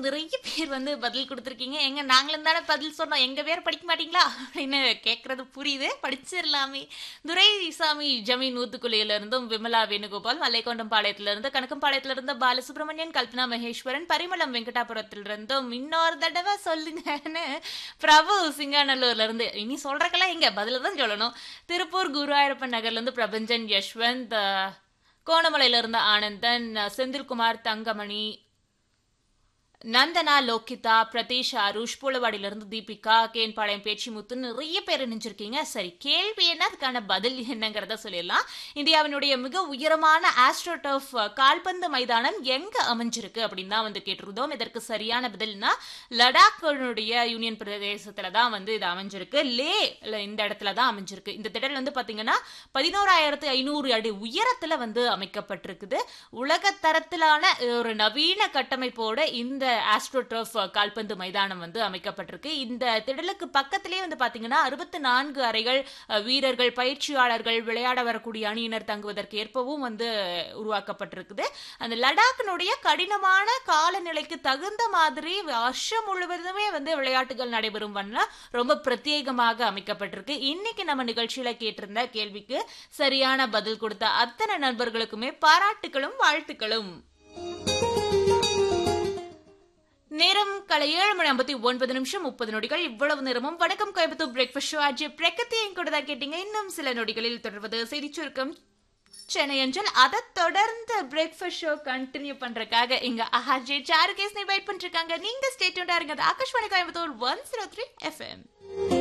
நிறைய பேர் வந்து பதில் கொடுத்துருக்கீங்க எங்க நாங்களும் தானே பதில் சொன்னோம் எங்க பேர் படிக்க மாட்டீங்களா அப்படின்னு கேட்கறது புரியுது படிச்சிடலாமே துரைசாமி ஜமீன் ஊத்துக்குழியில இருந்தும் விமலா வேணுகோபால் மல்லைக்கொண்டம் பாளையத்துல இருந்து கணக்கம்பாளையத்துல இருந்து பாலசுப்ரமணியன் கல்பனா மகேஸ்வரன் பரிமளம் வெங்கடாபுரத்துல இருந்தும் இன்னொரு தடவை சொல்லுங்கன்னு பிரபு சிங்காநல்லூர்ல இருந்து இனி சொல்றக்கெல்லாம் எங்க பதில தான் சொல்லணும் திருப்பூர் குருவாயூரப்பன் நகர்ல இருந்து பிரபஞ்சன் யஷ்வந்த் அஹ், கோணமலையில இருந்த ஆனந்தன் அஹ், செந்தில்குமார் தங்கமணி நந்தனா லோகிதா பிரதீஷ் அருஷ் பூலவாடியிலிருந்து தீபிகா கேன்பாளையம் பேச்சிமுத்து நிறைய பேர் இணைஞ்சிருக்கீங்க சரி கேள்வி என்ன அதுக்கான பதில் என்னங்கிறத சொல்லிடலாம் இந்தியாவினுடைய மிக உயரமான ஆஸ்ட்ரோடர்ஃப் கால்பந்து மைதானம் எங்க அமைஞ்சிருக்கு அப்படின்னு தான் வந்து கேட்டிருந்தோம் இதற்கு சரியான பதில்னா லடாக்கினுடைய யூனியன் பிரதேசத்துல தான் வந்து இது அமைஞ்சிருக்கு லே ல இந்த இடத்துல தான் அமைஞ்சிருக்கு இந்த திடல் வந்து பாத்தீங்கன்னா பதினோராயிரத்து ஐநூறு அடி உயரத்துல வந்து அமைக்கப்பட்டிருக்குது உலக தரத்திலான ஒரு நவீன கட்டமைப்போட இந்த ஆஸ்ட்ரோடர்ஃப் கால்பந்து மைதானம் வந்து அமைக்கப்பட்டிருக்கு இந்த திடலுக்கு பக்கத்திலே வந்து பாத்தீங்கன்னா அறுபத்தி நான்கு அறைகள் அஹ், வீரர்கள் பயிற்சியாளர்கள் விளையாட வரக்கூடிய அணியினர் தங்குவதற்கு ஏற்பவும் வந்து உருவாக்கப்பட்டிருக்குது அந்த லடாக்கினுடைய கடினமான காலநிலைக்கு தகுந்த மாதிரி வருஷம் முழுவதுமே வந்து விளையாட்டுகள் நடைபெறும் வண்ணம் ரொம்ப பிரத்யேகமாக அமைக்கப்பட்டிருக்கு இன்னைக்கு நம்ம நிகழ்ச்சியில கேட்டிருந்த கேள்விக்கு சரியான பதில் கொடுத்த அத்தனை நண்பர்களுக்குமே பாராட்டுகளும் வாழ்த்துக்களும் நேரம் காலை ஏழு மணி ஐம்பத்தி ஒன்பது நிமிஷம் முப்பது நொடிகள் இவ்வளவு நேரமும் வணக்கம் கோயம்புத்தூர் பிரேக்ஃபாஸ்ட் ஷோ ஆஜி பிரகத்தியும் கூட தான் கேட்டீங்க இன்னும் சில நொடிகளில் தொடர்வது செய்தி சுருக்கம் சென்னை அஞ்சல் அதை தொடர்ந்து பிரேக்ஃபாஸ்ட் ஷோ கண்டினியூ பண்றதுக்காக இங்க ஆர்ஜே சாரு கேஸ் வெயிட் பண்ணிருக்காங்க நீங்க ஸ்டேட்மெண்டா இருங்க அது Akashvani Coimbatore one zero three FM